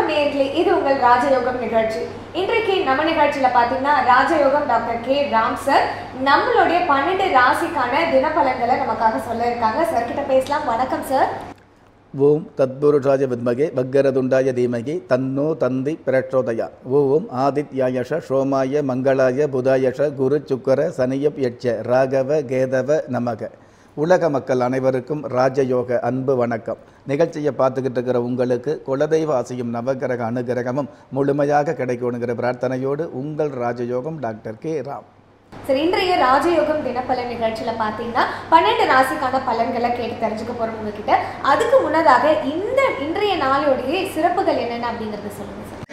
வணக்கம் நேயர்களே இது உங்கள் ராஜயோகம் நிகழ்ச்சி இன்றைக்கு நம்ம நிகழ்ச்சியில பாத்தீங்கன்னா ராஜயோகம் டாக்டர் கே ராம் சார் நம்மளுடைய பன்னெண்டு ராசிக்கான தினபலன்களை நமக்காக சொல்ல இருக்காங்க சார் கிட்ட பேசலாம் வணக்கம் சார் ஓம் தத்புருஷாய வித்மகே பக்கரதுண்டாய தீமகி தன்னோ தந்தி பிரச்சோதயா ஓம் ஆதித்யாயஷ சோமாய மங்களாய புதாயஷ குரு சுக்கர சனியப் யட்ச ராகவ கேதவ நமக உலக மக்கள் அனைவருக்கும் ராஜயோக அன்பு வணக்கம் நிகழ்ச்சியை பார்த்துக்கிட்டு இருக்கிற உங்களுக்கு குலதெய்வ ஆசையும் நவகிரக அனுகிரகமும் முழுமையாக கிடைக்கணுங்கிற பிரார்த்தனையோடு உங்கள் ராஜயோகம் டாக்டர் கே ராம் சரி இன்றைய ராஜயோகம் தினப்பலன் நிகழ்ச்சியில பாத்தீங்கன்னா பன்னெண்டு ராசிக்கான பலன்களை கேட்டு தெரிஞ்சுக்க போறோம் உங்ககிட்ட அதுக்கு முன்னதாக இந்த இன்றைய நாளுடைய சிறப்புகள் என்னென்ன அப்படிங்கறத சொல்லுங்க சார்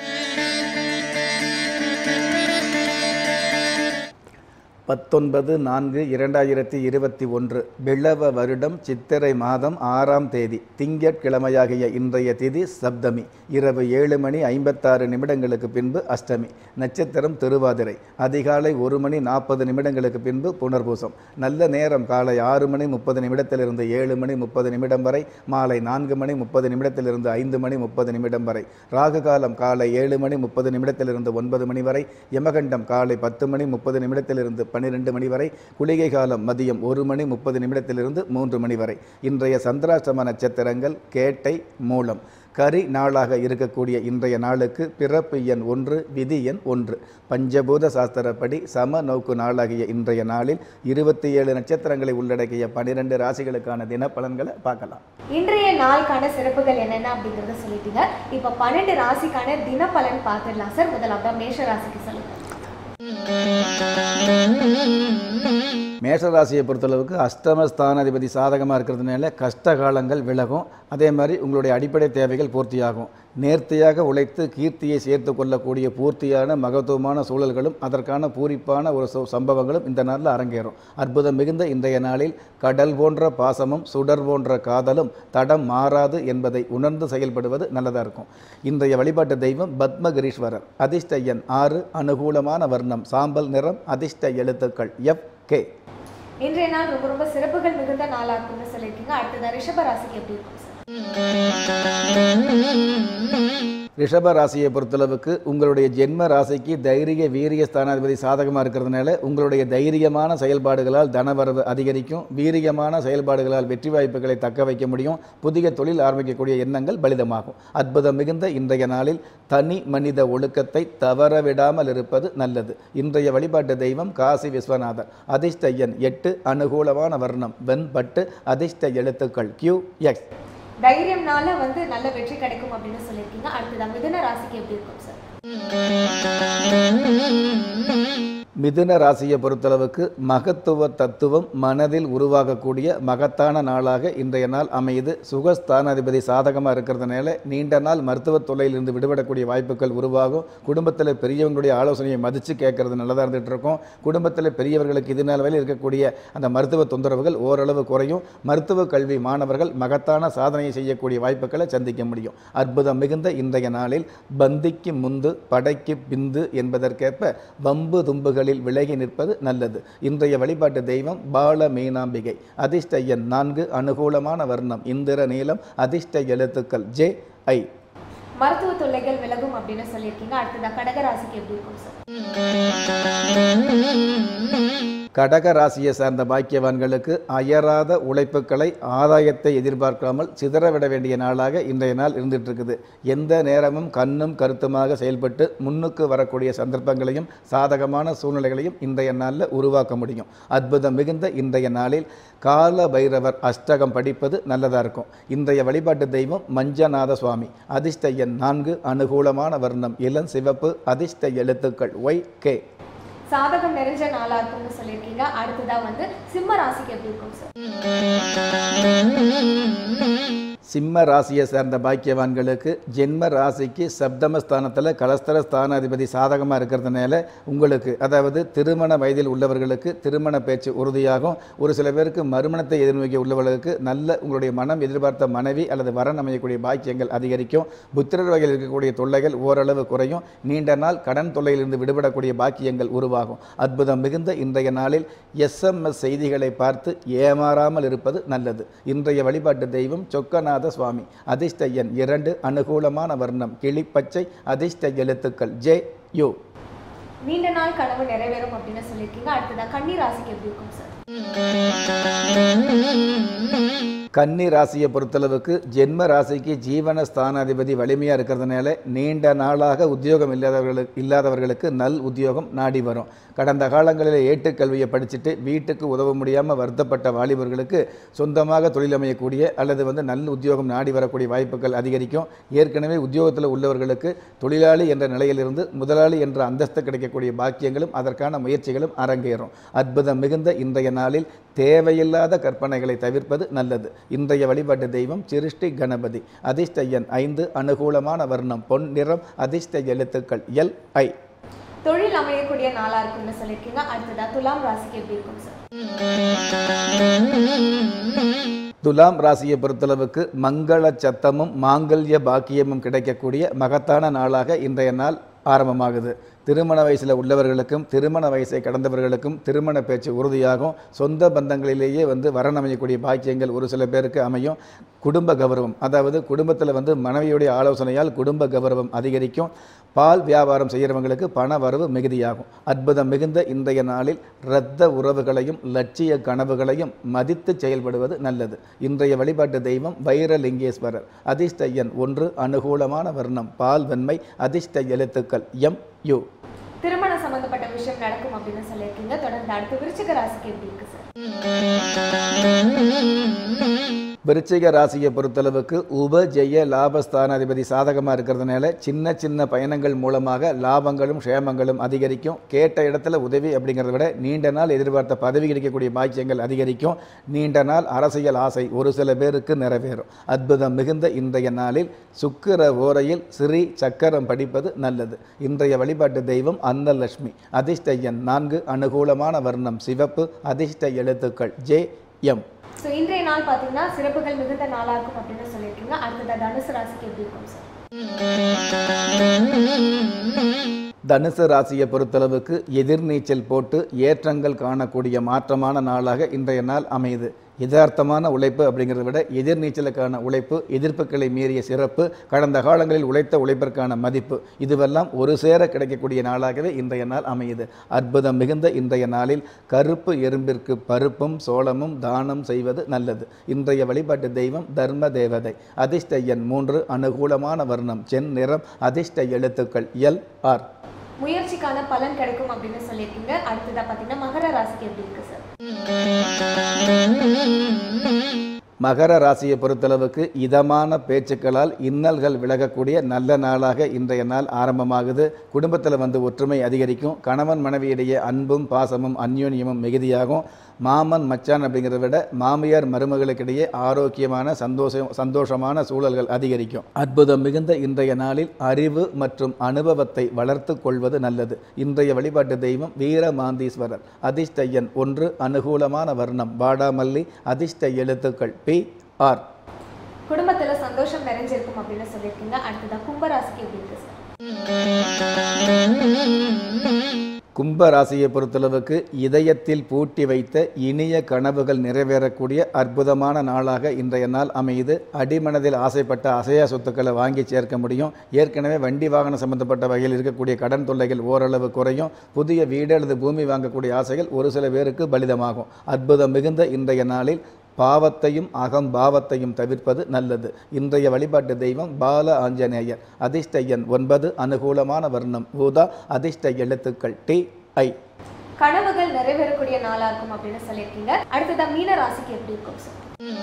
பத்தொன்பது நான்கு இரண்டாயிரத்தி இருபத்தி ஒன்று பிளவ வருடம் சித்திரை மாதம் ஆறாம் தேதி திங்கட்கிழமையாகிய இன்றைய திதி சப்தமி இரவு ஏழு மணி ஐம்பத்தாறு நிமிடங்களுக்கு பின்பு அஷ்டமி நட்சத்திரம் திருவாதிரை அதிகாலை ஒரு மணி நாற்பது நிமிடங்களுக்கு பின்பு புனர்பூசம் நல்ல நேரம் காலை ஆறு மணி முப்பது நிமிடத்திலிருந்து ஏழு மணி முப்பது நிமிடம் வரை மாலை நான்கு மணி முப்பது நிமிடத்திலிருந்து ஐந்து மணி முப்பது நிமிடம் வரை ராகு காலம் காலை ஏழு மணி முப்பது நிமிடத்திலிருந்து ஒன்பது மணி வரை யமகண்டம் காலை பத்து மணி முப்பது நிமிடத்திலிருந்து பன்னிரெண்டு மணி வரை குளிகை காலம் மதியம் ஒரு மணி முப்பது நிமிடத்திலிருந்து மூன்று மணி வரை இன்றைய சந்திராஷ்டம நட்சத்திரங்கள் கேட்டை மூலம் கரி நாளாக இருக்கக்கூடிய இன்றைய நாளுக்கு பிறப்பு எண் ஒன்று விதி எண் ஒன்று பஞ்சபூத சாஸ்திரப்படி சம நோக்கு நாளாகிய இன்றைய நாளில் இருபத்தி ஏழு நட்சத்திரங்களை உள்ளடக்கிய பனிரெண்டு ராசிகளுக்கான தின பலன்களை பார்க்கலாம் இன்றைய நாளுக்கான சிறப்புகள் என்னென்ன அப்படிங்கறத சொல்லிட்டீங்க இப்ப பன்னெண்டு ராசிக்கான தினப்பலன் பார்த்துடலாம் சார் முதலாவது மேஷ ராசிக்கு சொல்லுங்க மேஷராசியை பொறுத்தளவுக்கு அஷ்டமஸ்தானாதிபதி சாதகமாக இருக்கிறதுனால கஷ்ட காலங்கள் விலகும் அதே மாதிரி உங்களுடைய அடிப்படை தேவைகள் பூர்த்தியாகும் நேர்த்தியாக உழைத்து கீர்த்தியை சேர்த்து கொள்ளக்கூடிய பூர்த்தியான மகத்துவமான சூழல்களும் அதற்கான பூரிப்பான ஒரு சு- சம்பவங்களும் இந்த நாளில் அரங்கேறும் அற்புதம் மிகுந்த இன்றைய நாளில் கடல் போன்ற பாசமும் சுடர் போன்ற காதலும் தடம் மாறாது என்பதை உணர்ந்து செயல்படுவது நல்லதாக இருக்கும் இன்றைய வழிபாட்டு தெய்வம் பத்மகிரீஸ்வரர் அதிர்ஷ்ட எண் ஆறு அனுகூலமான வர்ணம் சாம்பல் நிறம் அதிர்ஷ்ட எழுத்துக்கள் எஃப் கே இன்றைய நாள் ரொம்ப ரொம்ப சிறப்புகள் மிகுந்த நாளா இருக்கும்னு சொல்லியிருக்கீங்க அடுத்தது ரிஷப ராசிக்கு எப்படி இருக்கும் சார் ரிஷப ராசியை பொறுத்தளவுக்கு உங்களுடைய ஜென்ம ராசிக்கு தைரிய வீரிய ஸ்தானாதிபதி சாதகமாக இருக்கிறதுனால உங்களுடைய தைரியமான செயல்பாடுகளால் தனவரவு அதிகரிக்கும் வீரியமான செயல்பாடுகளால் வெற்றி வாய்ப்புகளை தக்க வைக்க முடியும் புதிய தொழில் ஆரம்பிக்கக்கூடிய எண்ணங்கள் பலிதமாகும் அற்புதம் மிகுந்த இன்றைய நாளில் தனி மனித ஒழுக்கத்தை தவற விடாமல் இருப்பது நல்லது இன்றைய வழிபாட்டு தெய்வம் காசி விஸ்வநாதர் அதிர்ஷ்ட எண் எட்டு அனுகூலமான வர்ணம் வெண்பட்டு அதிர்ஷ்ட எழுத்துக்கள் கியூ எக்ஸ் தைரியம்னால வந்து நல்ல வெற்றி கிடைக்கும் அப்படின்னு சொல்லியிருக்கீங்க அடுத்தது மிதுன ராசிக்கு எப்படி இருக்கும் சார் மிதுன ராசியை பொறுத்தளவுக்கு மகத்துவ தத்துவம் மனதில் உருவாகக்கூடிய மகத்தான நாளாக இன்றைய நாள் அமையுது சுகஸ்தானாதிபதி சாதகமாக இருக்கிறதுனால நீண்ட நாள் மருத்துவத் தொல்லையிலிருந்து விடுபடக்கூடிய வாய்ப்புகள் உருவாகும் குடும்பத்தில் பெரியவங்களுடைய ஆலோசனையை மதித்து கேட்கறது நல்லதாக இருந்துகிட்டு இருக்கும் குடும்பத்தில் பெரியவர்களுக்கு இது நாள் வரையில் இருக்கக்கூடிய அந்த மருத்துவ தொந்தரவுகள் ஓரளவு குறையும் மருத்துவ கல்வி மாணவர்கள் மகத்தான சாதனையை செய்யக்கூடிய வாய்ப்புகளை சந்திக்க முடியும் அற்புதம் மிகுந்த இன்றைய நாளில் பந்திக்கு முந்து படைக்கு பிந்து என்பதற்கேற்ப வம்பு தும்புகளில் விலகி நிற்பது நல்லது இன்றைய வழிபாட்டு தெய்வம் பால மீனாம்பிகை அதிர்ஷ்ட எண் நான்கு அனுகூலமான வர்ணம் இந்திர நீலம் அதிர்ஷ்ட எழுத்துக்கள் ஜே ஐ மருத்துவ தொல்லைகள் விலகும் அப்படின்னு சொல்லியிருக்கீங்க அடுத்தது கடக ராசிக்கு எப்படி இருக்கும் சார் கடக ராசியை சார்ந்த பாக்கியவான்களுக்கு அயராத உழைப்புகளை ஆதாயத்தை எதிர்பார்க்காமல் சிதறவிட வேண்டிய நாளாக இன்றைய நாள் இருந்துட்டு இருக்குது எந்த நேரமும் கண்ணும் கருத்துமாக செயல்பட்டு முன்னுக்கு வரக்கூடிய சந்தர்ப்பங்களையும் சாதகமான சூழ்நிலைகளையும் இன்றைய நாளில் உருவாக்க முடியும் அற்புதம் மிகுந்த இன்றைய நாளில் கால பைரவர் அஷ்டகம் படிப்பது நல்லதாக இருக்கும் இன்றைய வழிபாட்டு தெய்வம் மஞ்சநாத சுவாமி அதிர்ஷ்ட எண் நான்கு அனுகூலமான வர்ணம் இளம் சிவப்பு அதிர்ஷ்ட எழுத்துக்கள் ஒய் கே சாதகம் நிறைஞ்ச நாளா இருக்கும்னு சொல்லியிருக்கீங்க அடுத்ததா வந்து சிம்ம ராசிக்கு எப்படி இருக்கும் சார் சிம்ம ராசியை சேர்ந்த பாக்கியவான்களுக்கு ஜென்ம ராசிக்கு சப்தமஸ்தானத்தில் கலஸ்தர ஸ்தானாதிபதி சாதகமாக இருக்கிறதுனால உங்களுக்கு அதாவது திருமண வயதில் உள்ளவர்களுக்கு திருமண பேச்சு உறுதியாகும் ஒரு சில பேருக்கு மறுமணத்தை எதிர்நோக்கி உள்ளவர்களுக்கு நல்ல உங்களுடைய மனம் எதிர்பார்த்த மனைவி அல்லது வரன் அமையக்கூடிய பாக்கியங்கள் அதிகரிக்கும் புத்திரர் வகையில் இருக்கக்கூடிய தொல்லைகள் ஓரளவு குறையும் நீண்ட நாள் கடன் தொல்லையிலிருந்து விடுபடக்கூடிய பாக்கியங்கள் உருவாகும் அற்புதம் மிகுந்த இன்றைய நாளில் எஸ்எம்எஸ் செய்திகளை பார்த்து ஏமாறாமல் இருப்பது நல்லது இன்றைய வழிபாட்டு தெய்வம் சொக்கநாத ரங்கநாத சுவாமி அதிர்ஷ்ட எண் இரண்டு அனுகூலமான வர்ணம் கிளிப்பச்சை அதிர்ஷ்ட எழுத்துக்கள் ஜே யு நீண்ட நாள் கனவு நிறைவேறும் அப்படின்னு சொல்லியிருக்கீங்க அடுத்ததா கன்னி ராசிக்கு எப்படி இருக்கும் சார் கன்னி ராசியை பொறுத்தளவுக்கு ஜென்ம ராசிக்கு ஜீவன ஸ்தானாதிபதி வலிமையாக இருக்கிறதுனால நீண்ட நாளாக உத்தியோகம் இல்லாதவர்களுக்கு இல்லாதவர்களுக்கு நல் உத்தியோகம் நாடி வரும் கடந்த காலங்களில் ஏட்டுக்கல்வியை படிச்சுட்டு வீட்டுக்கு உதவ முடியாமல் வருத்தப்பட்ட வாலிபர்களுக்கு சொந்தமாக தொழில் அமையக்கூடிய அல்லது வந்து நல்ல உத்தியோகம் நாடி வரக்கூடிய வாய்ப்புகள் அதிகரிக்கும் ஏற்கனவே உத்தியோகத்தில் உள்ளவர்களுக்கு தொழிலாளி என்ற நிலையிலிருந்து முதலாளி என்ற அந்தஸ்து கிடைக்கக்கூடிய பாக்கியங்களும் அதற்கான முயற்சிகளும் அரங்கேறும் அற்புதம் மிகுந்த இன்றைய நாளில் தேவையில்லாத கற்பனைகளை தவிர்ப்பது நல்லது இன்றைய வழிபாட்டு தெய்வம் சிருஷ்டி கணபதி அதிர்ஷ்ட எண் ஐந்து அனுகூலமான வர்ணம் பொன் நிறம் அதிர்ஷ்ட எழுத்துக்கள் எல் ஐ தொழில் அமையக்கூடிய நாளா இருக்கும்னு சொல்லியிருக்கீங்க அடுத்ததா துலாம் ராசிக்கு எப்படி இருக்கும் சார் துலாம் ராசியை பொறுத்தளவுக்கு மங்கள சத்தமும் மாங்கல்ய பாக்கியமும் கிடைக்கக்கூடிய மகத்தான நாளாக இன்றைய நாள் ஆரம்பமாகுது திருமண வயசில் உள்ளவர்களுக்கும் திருமண வயசை கடந்தவர்களுக்கும் திருமண பேச்சு உறுதியாகும் சொந்த பந்தங்களிலேயே வந்து வரணமையக்கூடிய பாக்கியங்கள் ஒரு சில பேருக்கு அமையும் குடும்ப கௌரவம் அதாவது குடும்பத்தில் வந்து மனைவியுடைய ஆலோசனையால் குடும்ப கௌரவம் அதிகரிக்கும் பால் வியாபாரம் செய்கிறவங்களுக்கு பண வரவு மிகுதியாகும் அற்புதம் மிகுந்த இன்றைய நாளில் இரத்த உறவுகளையும் லட்சிய கனவுகளையும் மதித்து செயல்படுவது நல்லது இன்றைய வழிபாட்டு தெய்வம் வைரலிங்கேஸ்வரர் அதிர்ஷ்ட எண் ஒன்று அனுகூலமான வர்ணம் பால் வெண்மை அதிர்ஷ்ட எழுத்துக்கள் எம் யு திருமணம் சம்பந்தப்பட்ட விஷயம் நடக்கும் அப்படின்னு சொல்லியிருக்கீங்க தொடர்ந்து அடுத்து விருச்சிக ராசிக்கு எப்படி இருக்கு சார் விருச்சிக ராசியை பொறுத்தளவுக்கு உபஜெய லாபஸ்தானாதிபதி சாதகமாக இருக்கிறதுனால சின்ன சின்ன பயணங்கள் மூலமாக லாபங்களும் க்ஷேமங்களும் அதிகரிக்கும் கேட்ட இடத்துல உதவி அப்படிங்கிறத விட நீண்ட நாள் எதிர்பார்த்த பதவி கிடைக்கக்கூடிய பாக்கியங்கள் அதிகரிக்கும் நீண்ட நாள் அரசியல் ஆசை ஒரு சில பேருக்கு நிறைவேறும் அற்புதம் மிகுந்த இன்றைய நாளில் சுக்கிர ஓரையில் ஸ்ரீ சக்கரம் படிப்பது நல்லது இன்றைய வழிபாட்டு தெய்வம் அன்னலட்சுமி அதிர்ஷ்ட எண் நான்கு அனுகூலமான வர்ணம் சிவப்பு அதிர்ஷ்ட எழுத்துக்கள் ஜே எம் ஸோ இன்றைய நாள் பார்த்தீங்கன்னா சிறப்புகள் மிகுந்த நாளா இருக்கும் அப்படின்னு சொல்லியிருக்கீங்க அடுத்ததா தனுசு ராசிக்கு எப்படி இருக்கும் சார் தனுசு ராசியை பொறுத்தளவுக்கு எதிர்நீச்சல் போட்டு ஏற்றங்கள் காணக்கூடிய மாற்றமான நாளாக இன்றைய நாள் அமையுது யதார்த்தமான உழைப்பு அப்படிங்கிறத விட எதிர்நீச்சலுக்கான உழைப்பு எதிர்ப்புகளை மீறிய சிறப்பு கடந்த காலங்களில் உழைத்த உழைப்பிற்கான மதிப்பு இதுவெல்லாம் ஒரு சேர கிடைக்கக்கூடிய நாளாகவே இன்றைய நாள் அமையுது அற்புதம் மிகுந்த இன்றைய நாளில் கருப்பு எறும்பிற்கு பருப்பும் சோளமும் தானம் செய்வது நல்லது இன்றைய வழிபாட்டு தெய்வம் தர்ம தேவதை அதிர்ஷ்ட எண் மூன்று அனுகூலமான வர்ணம் சென் நிறம் அதிர்ஷ்ட எழுத்துக்கள் எல் ஆர் முயற்சிக்கான பலன் கிடைக்கும் அப்படின்னு சொல்லியிருக்கீங்க அடுத்ததா பார்த்தீங்கன்னா மகர ராசிக்கு எப்படி இருக்கு சார் மகர ராசியை பொறுத்தளவுக்கு இதமான பேச்சுக்களால் இன்னல்கள் விலகக்கூடிய நல்ல நாளாக இன்றைய நாள் ஆரம்பமாகுது குடும்பத்தில் வந்து ஒற்றுமை அதிகரிக்கும் கணவன் மனைவியிடையே அன்பும் பாசமும் அந்யோன்யமும் மிகுதியாகும் மாமன் மச்சான் அப்படிங்கிறத விட மாமியார் மருமகளுக்கிடையே ஆரோக்கியமான சந்தோஷம் சந்தோஷமான சூழல்கள் அதிகரிக்கும் அற்புதம் மிகுந்த இன்றைய நாளில் அறிவு மற்றும் அனுபவத்தை வளர்த்து கொள்வது நல்லது இன்றைய வழிபாட்டு தெய்வம் வீரமாந்தீஸ்வரர் அதிர்ஷ்ட எண் ஒன்று அனுகூலமான வர்ணம் வாடாமல்லி அதிர்ஷ்ட எழுத்துக்கள் பி ஆர் குடும்பத்துல சந்தோஷம் நிறைஞ்சிருக்கும் அப்படின்னு சொல்லியிருக்கீங்க அடுத்ததா கும்ப ராசிக்கு எப்படி இருக்கு சார் கும்ப ராசியை பொறுத்தளவுக்கு இதயத்தில் பூட்டி வைத்த இனிய கனவுகள் நிறைவேறக்கூடிய அற்புதமான நாளாக இன்றைய நாள் அமையுது அடிமனதில் ஆசைப்பட்ட அசையா சொத்துக்களை வாங்கி சேர்க்க முடியும் ஏற்கனவே வண்டி வாகனம் சம்பந்தப்பட்ட வகையில் இருக்கக்கூடிய கடன் தொல்லைகள் ஓரளவு குறையும் புதிய வீடு அல்லது பூமி வாங்கக்கூடிய ஆசைகள் ஒரு சில பேருக்கு பலிதமாகும் அற்புதம் மிகுந்த இன்றைய நாளில் பாவத்தையும் அகம்பாவத்தையும் தவிர்ப்பது நல்லது இன்றைய வழிபாட்டு தெய்வம் பால ஆஞ்சநேயர் அதிர்ஷ்ட எண் ஒன்பது அனுகூலமான வர்ணம் ஊதா அதிர்ஷ்ட எழுத்துக்கள் டி ஐ கனவுகள் நிறைவேறக்கூடிய நாளா இருக்கும் அப்படின்னு சொல்லியிருக்கீங்க அடுத்ததா மீன ராசிக்கு எப்படி இருக்கும் சார்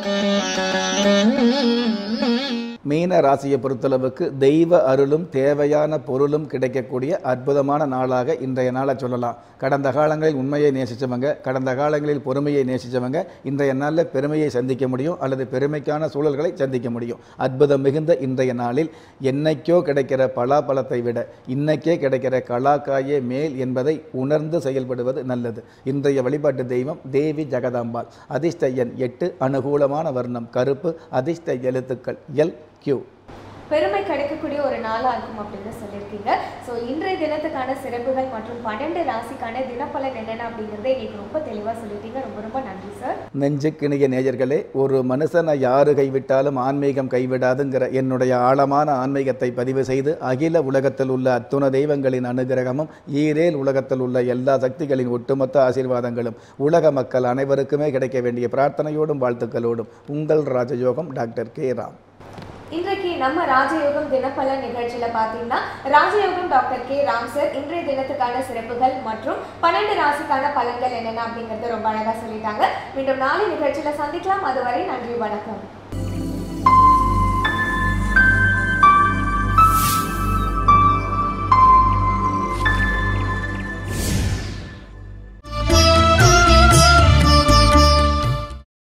மீன ராசியை பொறுத்தளவுக்கு தெய்வ அருளும் தேவையான பொருளும் கிடைக்கக்கூடிய அற்புதமான நாளாக இன்றைய நாளை சொல்லலாம் கடந்த காலங்களில் உண்மையை நேசித்தவங்க கடந்த காலங்களில் பொறுமையை நேசித்தவங்க இன்றைய நாளில் பெருமையை சந்திக்க முடியும் அல்லது பெருமைக்கான சூழல்களை சந்திக்க முடியும் அற்புதம் மிகுந்த இன்றைய நாளில் என்னைக்கோ கிடைக்கிற பலாப்பழத்தை விட இன்னைக்கே கிடைக்கிற கலாக்காயே மேல் என்பதை உணர்ந்து செயல்படுவது நல்லது இன்றைய வழிபாட்டு தெய்வம் தேவி ஜெகதாம்பாள் அதிர்ஷ்ட எண் எட்டு அனுகூலமான வர்ணம் கருப்பு அதிர்ஷ்ட எழுத்துக்கள் எல் கியூ பெருமை கிடைக்கக்கூடிய ஒரு நாளாக இருக்கும் அப்படின்னு சொல்லியிருக்கீங்க ஸோ இன்றைய தினத்துக்கான சிறப்புகள் மற்றும் பன்னெண்டு ராசிக்கான தினப்பலன் என்னென்ன அப்படிங்கிறத எங்களுக்கு ரொம்ப தெளிவாக சொல்லிட்டீங்க ரொம்ப ரொம்ப நன்றி சார் நெஞ்சுக்கிணிய நேயர்களே ஒரு மனுஷனை யாரு கைவிட்டாலும் ஆன்மீகம் கைவிடாதுங்கிற என்னுடைய ஆழமான ஆன்மீகத்தை பதிவு செய்து அகில உலகத்தில் உள்ள அத்துண தெய்வங்களின் அனுகிரகமும் ஈரேல் உலகத்தில் உள்ள எல்லா சக்திகளின் ஒட்டுமொத்த ஆசீர்வாதங்களும் உலக மக்கள் அனைவருக்குமே கிடைக்க வேண்டிய பிரார்த்தனையோடும் வாழ்த்துக்களோடும் உங்கள் ராஜயோகம் டாக்டர் கே ராம் இன்றைக்கு நம்ம ராஜயோகம் தினப்பலன் நிகழ்ச்சியில பார்த்தீங்கன்னா ராஜயோகம் டாக்டர் கே ராம் சார் இன்றைய தினத்துக்கான சிறப்புகள் மற்றும் பன்னெண்டு ராசிக்கான பலன்கள் என்னென்ன அப்படிங்கறத ரொம்ப அழகா சொல்லிட்டாங்க மீண்டும் நாளை நிகழ்ச்சியில சந்திக்கலாம் அதுவரை நன்றி வணக்கம்